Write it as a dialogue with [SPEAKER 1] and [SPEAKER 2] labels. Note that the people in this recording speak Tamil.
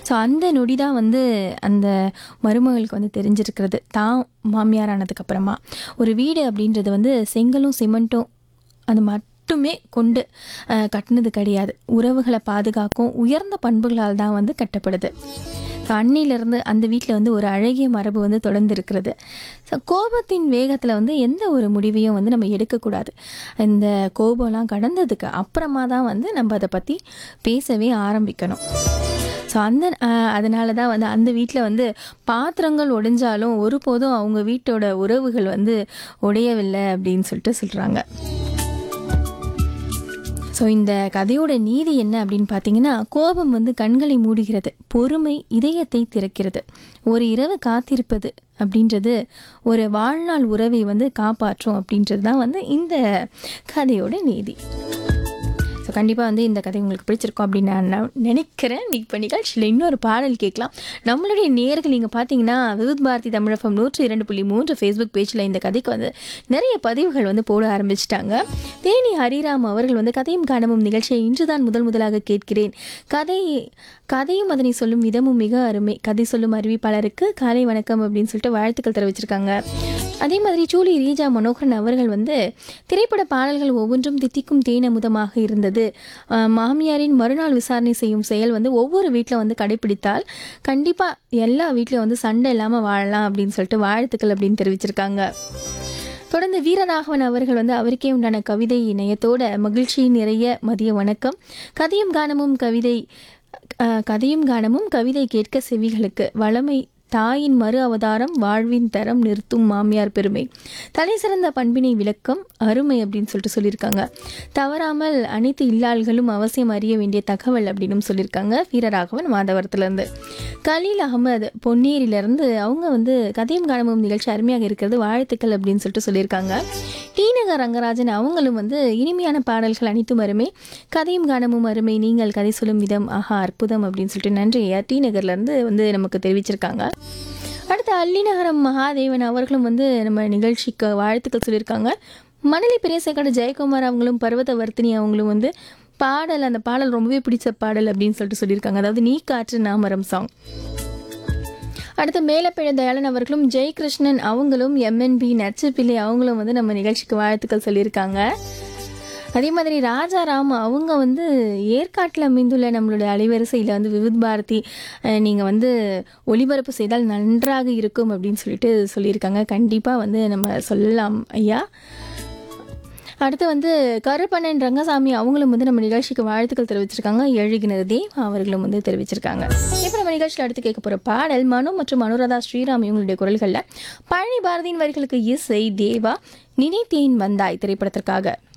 [SPEAKER 1] ஸோ அந்த நொடி தான் வந்து அந்த மருமகளுக்கு வந்து தெரிஞ்சிருக்கிறது தான் மாமியார் ஆனதுக்கப்புறமா ஒரு வீடு அப்படின்றது வந்து செங்கலும் சிமெண்ட்டும் அது மட்டுமே கொண்டு அஹ், கட்டினது கிடையாது உறவுகளை பாதுகாக்கும் உயர்ந்த பண்புகளால் தான் வந்து கட்டப்படுது ஸோ அன்னிலிருந்து அந்த வீட்டில் வந்து ஒரு அழகிய மரபு வந்து தொடர்ந்து இருக்கிறது ஸோ கோபத்தின் வேகத்தில் வந்து எந்த ஒரு முடிவையும் வந்து நம்ம எடுக்கக்கூடாது இந்த கோபம்லாம் கடந்ததுக்கு அப்புறமா தான் வந்து நம்ம அதை பற்றி பேசவே ஆரம்பிக்கணும் ஸோ அந்த அதனால தான் வந்து அந்த வீட்டில் வந்து பாத்திரங்கள் உடைஞ்சாலும் ஒருபோதும் அவங்க வீட்டோட உறவுகள் வந்து உடையவில்லை அப்படின்னு சொல்லிட்டு சொல்கிறாங்க ஸோ இந்த கதையோட நீதி என்ன அப்படின்னு பார்த்தீங்கன்னா கோபம் வந்து கண்களை மூடுகிறது பொறுமை இதயத்தை திறக்கிறது ஒரு இரவு காத்திருப்பது அப்படின்றது ஒரு வாழ்நாள் உறவை வந்து காப்பாற்றும் அப்படின்றது தான் வந்து இந்த கதையோட நீதி ஸோ கண்டிப்பாக வந்து இந்த கதை உங்களுக்கு பிடிச்சிருக்கும் அப்படின்னு நான் ந- நினைக்கிறேன் நீ இப்போ நிகழ்ச்சியில் இன்னொரு பாடல் கேட்கலாம் நம்மளுடைய நேர்கள் நீங்கள் பார்த்தீங்கன்னா விவித் பாரதி தமிழகம் நூற்றி இரண்டு புள்ளி மூன்று ஃபேஸ்புக் பேஜில் இந்த கதைக்கு வந்து நிறைய பதிவுகள் வந்து போட ஆரம்பிச்சிட்டாங்க தேனி ஹரிராம் அவர்கள் வந்து கதையும் காணமும் நிகழ்ச்சியை இன்றுதான் முதல் முதலாக கேட்கிறேன் கதை கதையும் அதனை சொல்லும் விதமும் மிக அருமை கதை சொல்லும் அறிவிப்பாளருக்கு காலை வணக்கம் அப்படின்னு சொல்லிட்டு வாழ்த்துக்கள் தெரிவிச்சிருக்காங்க அதே மாதிரி சூலி ரீஜா மனோகரன் அவர்கள் வந்து திரைப்பட பாடல்கள் ஒவ்வொன்றும் தித்திக்கும் தேனமுதமாக இருந்தது ஆஹ் மாமியாரின் மறுநாள் விசாரணை செய்யும் செயல் வந்து ஒவ்வொரு வீட்டில் வந்து கடைபிடித்தால் கண்டிப்பாக எல்லா வீட்லையும் வந்து சண்டை இல்லாமல் வாழலாம் அப்படின்னு சொல்லிட்டு வாழ்த்துக்கள் அப்படின்னு தெரிவிச்சிருக்காங்க தொடர்ந்து வீரராகவன் அவர்கள் வந்து அவருக்கே உண்டான கவிதை இணையத்தோட மகிழ்ச்சி நிறைய மதிய வணக்கம் கதையும் கானமும் கவிதை அஹ், கதையும் கானமும் கவிதை கேட்க செவிகளுக்கு வளமை தாயின் மறு அவதாரம் வாழ்வின் தரம் நிறுத்தும் மாமியார் பெருமை தலை சிறந்த பண்பினை விளக்கம் அருமை அப்படின்னு சொல்லிட்டு சொல்லியிருக்காங்க தவறாமல் அனைத்து இல்லாள்களும் அவசியம் அறிய வேண்டிய தகவல் அப்படின்னு சொல்லியிருக்காங்க வீரராகவன் மாதவரத்துலேருந்து கலீல் அகமது பொன்னேரியிலேருந்து அவங்க வந்து கதையும் காணமும் நிகழ்ச்சி அருமையாக இருக்கிறது வாழ்த்துக்கள் அப்படின்னு சொல்லிட்டு சொல்லியிருக்காங்க டீநகர் ரங்கராஜன் அவங்களும் வந்து இனிமையான பாடல்கள் அனைத்தும் அருமை கதையும் காணமும் அருமை நீங்கள் கதை சொல்லும் விதம் ஆஹா அற்புதம் அப்படின்னு சொல்லிட்டு நன்றி ஐயா டி நகர்லேருந்து வந்து நமக்கு தெரிவிச்சிருக்காங்க அடுத்து அல்லிநகரம் மகாதேவன் அவர்களும் வந்து நம்ம நிகழ்ச்சிக்கு வாழ்த்துக்கள் சொல்லியிருக்காங்க மணலி பெரியசேக்காடு ஜெயக்குமார் அவங்களும் பர்வத வர்த்தினி அவங்களும் வந்து பாடல் அந்த பாடல் ரொம்பவே பிடிச்ச பாடல் அப்படின்னு சொல்லிட்டு சொல்லியிருக்காங்க அதாவது நீ காற்று நாமரம் சாங் அடுத்து மேலப்பிழ தயாளன் அவர்களும் ஜெயகிருஷ்ணன் அவங்களும் எம்என்பி நச்சுப்பிள்ளை அவங்களும் வந்து நம்ம நிகழ்ச்சிக்கு வாழ்த்துக்கள் சொல்லியிருக்காங்க அதே மாதிரி ராஜாராம் அவங்க வந்து ஏற்காட்டில் அமைந்துள்ள நம்மளுடைய அலைவரிசையில் வந்து விவித் பாரதி நீங்கள் வந்து ஒளிபரப்பு செய்தால் நன்றாக இருக்கும் அப்படின்னு சொல்லிட்டு சொல்லியிருக்காங்க கண்டிப்பாக வந்து நம்ம சொல்லலாம் ஐயா அடுத்து வந்து கருப்பண்ணன் ரங்கசாமி அவங்களும் வந்து நம்ம நிகழ்ச்சிக்கு வாழ்த்துக்கள் தெரிவிச்சிருக்காங்க எழுகினர் தேவ் அவர்களும் வந்து தெரிவிச்சிருக்காங்க இப்போ நம்ம நிகழ்ச்சியில் அடுத்து கேட்க போகிற பாடல் மனு மற்றும் அனுராதா ஸ்ரீராம் இவங்களுடைய குரல்களில் பழனி பாரதியின் வரிகளுக்கு இசை தேவா நினைத்தேன் வந்தாய் திரைப்படத்திற்காக